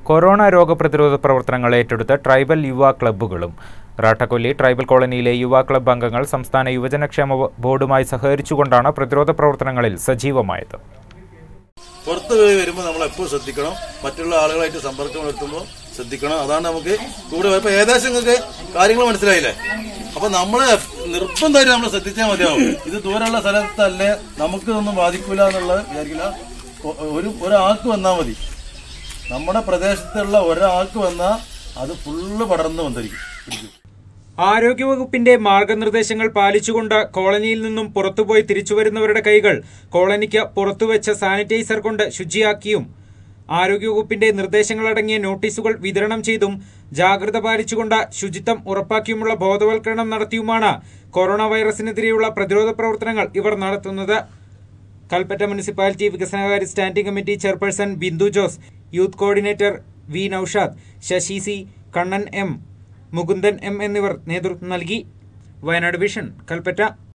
corona രോഗപ്രതിരോധ പ്രവർത്തനങ്ങൾ ഏറ്റെടുത്ത ട്രൈബൽ യുവ ക്ലബ്ബുകളും റാട്ടക്കൊല്ലി ട്രൈബൽ കോളനിയിലെ യുവ ക്ലബ്ബ് അംഗങ്ങൾ സംസ്ഥാന യുവജനക്ഷേമ ബോർഡുമായി സഹകരിച്ചുകൊണ്ടാണ് പ്രതിരോധ പ്രവർത്തനങ്ങളിൽ സജീവമായത് പുറത്ത് പോയി വരുമ്പോൾ നമ്മൾ എപ്പോഴും ശ്രദ്ധിക്കണം മറ്റുള്ള ആളുകളായിട്ട് സമ്പർക്കം വരുത്തുമ്പോൾ ശ്രദ്ധിക്കണം അതാണ് നമുക്ക് കൂടെ ഇപ്പൊ ഏകദേശം നിങ്ങൾക്ക് കാര്യങ്ങൾ മനസ്സിലായില്ലേ അപ്പൊ നമ്മള് നിർബന്ധമായിട്ട് നമ്മൾ ശ്രദ്ധിച്ചാൽ മതിയാവും ഇത് ദൂരമുള്ള സ്ഥലത്തല്ലേ നമുക്ക് ഇതൊന്നും ബാധിക്കൂല എന്നുള്ളത് വിചാരിക്കില്ല ഒ- ഒരു ഒരാൾക്ക് വന്നാൽ മതി നമ്മുടെ പ്രദേശത്തുള്ള ഒരാൾക്ക് വന്നാൽ അത് ഫുള്ള് പടർന്ന് വന്നിരിക്കും പിടിക്കും ആരോഗ്യവകുപ്പിന്റെ മാർഗനിർദ്ദേശങ്ങൾ പാലിച്ചുകൊണ്ട് കോളനിയിൽ നിന്നും പുറത്തുപോയി തിരിച്ചുവരുന്നവരുടെ കൈകൾ കോളനിക്ക് പുറത്തുവച്ച സാനിറ്റൈസർ കൊണ്ട് ശുചിയാക്കിയും ആരോഗ്യവകുപ്പിന്റെ നിർദ്ദേശങ്ങളടങ്ങിയ നോട്ടീസുകൾ വിതരണം ചെയ്തും ജാഗ്രത പാലിച്ചുകൊണ്ട് ശുചിത്വം ഉറപ്പാക്കിയുമുള്ള ബോധവൽക്കരണം നടത്തിയുമാണ് കൊറോണ വൈറസിനെതിരെയുള്ള പ്രതിരോധ പ്രവർത്തനങ്ങൾ ഇവർ നടത്തുന്നത് കൽപ്പറ്റ മുനിസിപ്പാലിറ്റി വികസനകാര്യ standing committee chairperson Bindu Jose youth coordinator V Naushad Sasi C Kannan M Mukundan M എന്നിവർ നേതൃത്വം നൽകി വയനാട് വിഷൻ കൽപ്പറ്റ